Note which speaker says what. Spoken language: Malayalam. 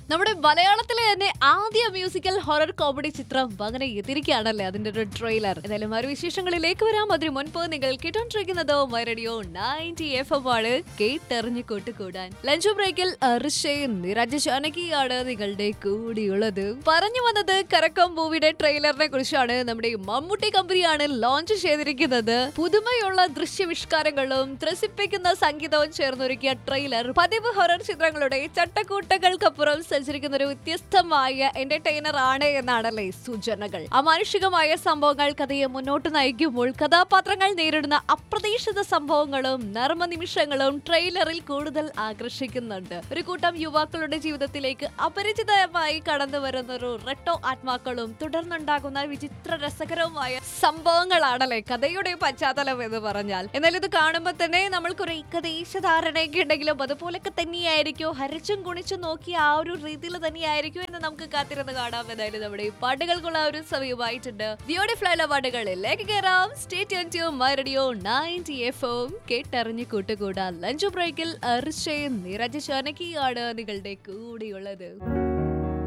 Speaker 1: നമ്മുടെ മലയാളത്തിലെ തന്നെ ആദ്യ മ്യൂസിക്കൽ ഹൊറർ കോമഡി ചിത്രം അങ്ങനെ എത്തിരിക്കുകയാണല്ലേ അതിന്റെ ഒരു ട്രെയിലർ എന്തായാലും ആ ഒരു വിശേഷങ്ങളിലേക്ക് വരാം അതിന് മുൻപ് നിങ്ങൾ കേട്ടോണ്ടിരിക്കുന്നത് my radio ninety F M ആണ് കേട്ടെറിഞ്ഞ് കൂട്ടുകൂടാൻ ലഞ്ച് ബ്രേക്കിൽ അർഷയും നിരജ ജാനകിയാണ് നിങ്ങളുടെ കൂടിയുള്ളത് പറഞ്ഞു വന്നത് കറക്കം മൂവിയുടെ ട്രെയിലറിനെ കുറിച്ചാണ് നമ്മുടെ മമ്മൂട്ടി കമ്പനിയാണ് ലോഞ്ച് ചെയ്തിരിക്കുന്നത് പുതുമയുള്ള ദൃശ്യവിഷ്കാരങ്ങളും ത്രസിപ്പിക്കുന്ന സംഗീതവും ചേർന്നൊരുക്കിയ ട്രെയിലർ പതിവ് ഹൊറർ ചിത്രങ്ങളുടെ ചട്ടക്കൂട്ടങ്ങൾക്കപ്പുറം സഞ്ചരിക്കുന്ന ഒരു വ്യത്യസ്തമായ എന്റർടൈനർ ആണ് എന്നാണല്ലേ സൂചനകൾ അമാനുഷികമായ സംഭവങ്ങൾ കഥയെ മുന്നോട്ട് നയിക്കുമ്പോൾ കഥാപാത്രങ്ങൾ നേരിടുന്ന അപ്രതീക്ഷിത സംഭവങ്ങളും നർമ്മനിമിഷങ്ങളും ട്രെയിലറിൽ കൂടുതൽ ആകർഷിക്കുന്നുണ്ട് ഒരു കൂട്ടം യുവാക്കളുടെ ജീവിതത്തിലേക്ക് അപരിചിതമായി കടന്നു വരുന്ന ഒരു റെട്ടോ ആത്മാക്കളും തുടർന്നുണ്ടാകുന്ന വിചിത്ര രസകരവുമായ സംഭവങ്ങളാണല്ലേ കഥയുടെ പശ്ചാത്തലം എന്ന് പറഞ്ഞാൽ എന്നാൽ ഇത് കാണുമ്പോൾ തന്നെ നമ്മൾക്കൊരു ഏകദേശ ധാരണയൊക്കെ ഉണ്ടെങ്കിലും അതുപോലൊക്കെ തന്നെയായിരിക്കും ഹരിച്ചും കുണിച്ചും നോക്കി ആ ഒരു രീതിയിൽ തന്നെയായിരിക്കും എന്ന് നമുക്ക് കാത്തിരുന്ന് കാണാം എന്തായാലും നമ്മുടെ ഈ പാട്ടുകൾക്കുള്ള ഒരു സമയമായിട്ടുണ്ട് ബ്യൂട്ടിഫുൾ ആയുള്ള പാട്ടുകളിലേക്ക് കയറാം state radio ninety F M കേട്ടറിഞ്ഞ് കൂട്ടുകൂടാ ലഞ്ച് ബ്രേക്കിൽ അർഷയും നിരജ ചാനകിയാണ് നിങ്ങളുടെ കൂടെയുള്ളത്